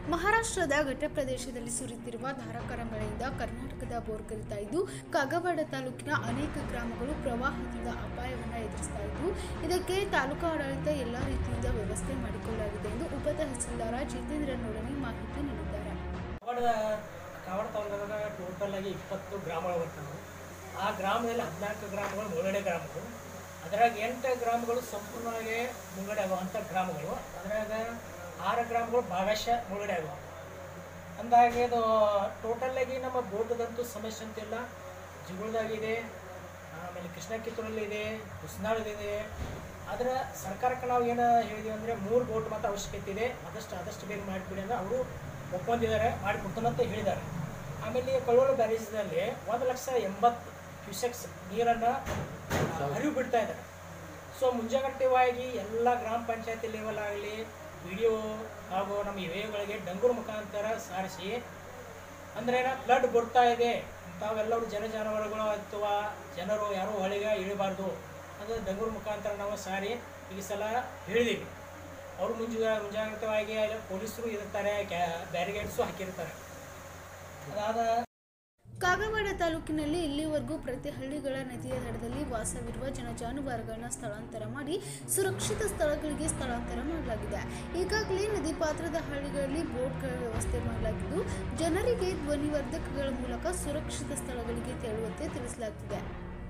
ಮಹಾರಾಷ್ಟ್ರದ ಘಟ್ಟ ಪ್ರದೇಶದಲ್ಲಿ ಸುರಿಯುತ್ತಿರುವ ಧಾರಾಕಾರ ಮಳೆಯಿಂದ ಕರ್ನಾಟಕದ ಬೋರ್ಗರಿತಾ ಇದ್ದು ಕಾಗವಾಡ ತಾಲೂಕಿನ ಅನೇಕ ಗ್ರಾಮಗಳು ಪ್ರವಾಹದಿಂದ ಅಪಾಯವನ್ನು ಎದುರಿಸ್ತಾ ಇದ್ದು ಇದಕ್ಕೆ ತಾಲೂಕು ಆಡಳಿತ ಎಲ್ಲ ರೀತಿಯಿಂದ ವ್ಯವಸ್ಥೆ ಮಾಡಿಕೊಳ್ಳಲಾಗಿದೆ ಎಂದು ಉಪ ತಹಸೀಲ್ದಾರ ಜಿತೇಂದ್ರ ನೋಡಣಿ ಮಾಹಿತಿ ನೀಡಿದ್ದಾರೆ ಕಾವಡ ಕಾವಡ ತಾಲೂಕಾಗ ಟೋಟಲ್ ಆಗಿ ಇಪ್ಪತ್ತು ಗ್ರಾಮಗಳು ಬರ್ತವೆ ಆ ಗ್ರಾಮದಲ್ಲಿ ಹದಿನಾಲ್ಕು ಗ್ರಾಮಗಳು ಮುಳುಗಡೆ ಗ್ರಾಮಗಳು ಅದರಾಗ ಎಂಟು ಗ್ರಾಮಗಳು ಸಂಪೂರ್ಣವಾಗಿ ಮುಳುಗಡೆ ಆಗುವಂಥ ಗ್ರಾಮಗಳು ಅದರಾಗ ಆರು ಗ್ರಾಮಗಳು ಭಾಗಶಃ ಮುಳುಗಡೆ ಆಗುವ ಅಂದಾಗೆ ಇದು ಟೋಟಲ್ ಆಗಿ ನಮ್ಮ ಬೋಟದಂತೂ ಸಮಸ್ಯೆ ಅಂತಿಲ್ಲ ಜಿಗುಳ್ದಾಗಿದೆ ಆಮೇಲೆ ಕೃಷ್ಣ ಕಿತ್ತೂರಲ್ಲಿ ಇದೆ ಹುಸ್ನಾಳದಿದೆ ಆದರೆ ಸರ್ಕಾರಕ್ಕೆ ನಾವು ಏನು ಹೇಳಿದೀವಿ ಅಂದರೆ ಮೂರು ಬೋಟ್ ಮಾತ್ರ ಅವಶ್ಯಕತೆ ಇದೆ ಆದಷ್ಟು ಆದಷ್ಟು ಬೇಗ ಮಾಡಿಬಿಡಿ ಅಂದ್ರೆ ಅವರು ಒಪ್ಕೊಂಡಿದ್ದಾರೆ ಮಾಡಿಕೊಡ್ತಾನಂತ ಹೇಳಿದ್ದಾರೆ ಆಮೇಲೆ ಕಳ್ಳೋಳ ಬ್ಯಾರೇಜ್ನಲ್ಲಿ ಒಂದು ಲಕ್ಷ ಎಂಬತ್ತು ಕ್ಯೂಸೆಕ್ಸ್ ನೀರನ್ನು ಹರಿವು ಬಿಡ್ತಾ ಇದ್ದಾರೆ ಸೊ ಮುಂಜಾಗ್ರತೆವಾಗಿ ಎಲ್ಲ ಗ್ರಾಮ ಪಂಚಾಯತಿ ಲೆವೆಲ್ ಆಗಲಿ ಪಿ ಡಿ ಒ ಹಾಗೂ ನಮ್ಮ ಇವೆಗಳಿಗೆ ಡಂಗೂರು ಮುಖಾಂತರ ಸಾರಿಸಿ ಅಂದ್ರೆ ಫ್ಲಡ್ ಬರ್ತಾ ಇದೆ ತಾವೆಲ್ಲರೂ ಜನ ಜಾನುವಾರುಗಳು ಅಥವಾ ಜನರು ಯಾರೂ ಹೊಳೆಗೆ ಇಳಿಬಾರ್ದು ಅದು ಡಂಗೂರು ಮುಖಾಂತರ ನಾವು ಸಾರಿ ಈ ಸಲ ಹೇಳಿದ್ದೀವಿ ಅವರು ಮುಂಜಾ ಮುಂಜಾಗ್ರತವಾಗಿ ಅಲ್ಲಿ ಪೊಲೀಸರು ಇರ್ತಾರೆ ಕ್ಯಾ ಬ್ಯಾರಿಗೇಡ್ಸು ಹಾಕಿರ್ತಾರೆ ಅದಾದ ಕಾಗವಾಡ ತಾಲೂಕಿನಲ್ಲಿ ಇಲ್ಲಿವರೆಗೂ ಪ್ರತಿ ಹಳ್ಳಿಗಳ ನದಿಯ ದಡದಲ್ಲಿ ವಾಸವಿರುವ ಜನ ಜಾನುವಾರುಗಳನ್ನ ಸ್ಥಳಾಂತರ ಮಾಡಿ ಸುರಕ್ಷಿತ ಸ್ಥಳಗಳಿಗೆ ಸ್ಥಳಾಂತರ ಮಾಡಲಾಗಿದೆ ಈಗಾಗಲೇ ನದಿ ಪಾತ್ರದ ಹಳ್ಳಿಗಳಲ್ಲಿ ಬೋಟ್ಗಳ ವ್ಯವಸ್ಥೆ ಮಾಡಲಾಗಿದ್ದು ಜನರಿಗೆ ಧ್ವನಿವರ್ಧಕಗಳ ಮೂಲಕ ಸುರಕ್ಷಿತ ಸ್ಥಳಗಳಿಗೆ ತೆರಳುವಂತೆ ತಿಳಿಸಲಾಗುತ್ತಿದೆ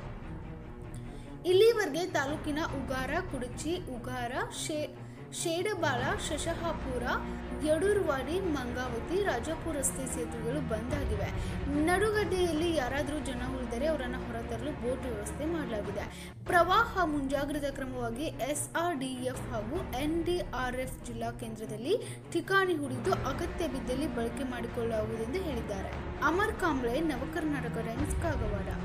ಇಲ್ಲಿವರೆಗೆ ತಾಲೂಕಿನ ಉಗಾರ ಕುಡಚಿ ಉಗಾರ ಶೇ ಶೇಡಬಾಳ ಶಶಹಾಪುರ ಯಡೂರ್ವಾಡಿ ಮಂಗಾವತಿ ರಾಜಾಪುರ ರಸ್ತೆ ಸೇತುವೆಗಳು ಬಂದ್ ಆಗಿವೆ ನಡುಗಡ್ಡೆಯಲ್ಲಿ ಯಾರಾದರೂ ಜನ ಉಳಿದರೆ ಅವರನ್ನು ಹೊರತರಲು ಬೋಟ್ ವ್ಯವಸ್ಥೆ ಮಾಡಲಾಗಿದೆ ಪ್ರವಾಹ ಮುಂಜಾಗ್ರತಾ ಕ್ರಮವಾಗಿ ಎಸ್ಆರ್ಡಿಎಫ್ ಹಾಗೂ ಎನ್ಡಿಆರ್ಎಫ್ ಜಿಲ್ಲಾ ಕೇಂದ್ರದಲ್ಲಿ ಠಿಕಾಣಿ ಹೂಡಿದ್ದು ಅಗತ್ಯ ಬಿದ್ದಲ್ಲಿ ಬಳಕೆ ಮಾಡಿಕೊಳ್ಳಲಾಗುವುದೆಂದು ಹೇಳಿದ್ದಾರೆ ಅಮರ್ ಕಾಂಬ್ಳೆ ನವಕರ್ನಾಟಕ ಟೈಮ್ಸ್ ಕಾಗವಾಡ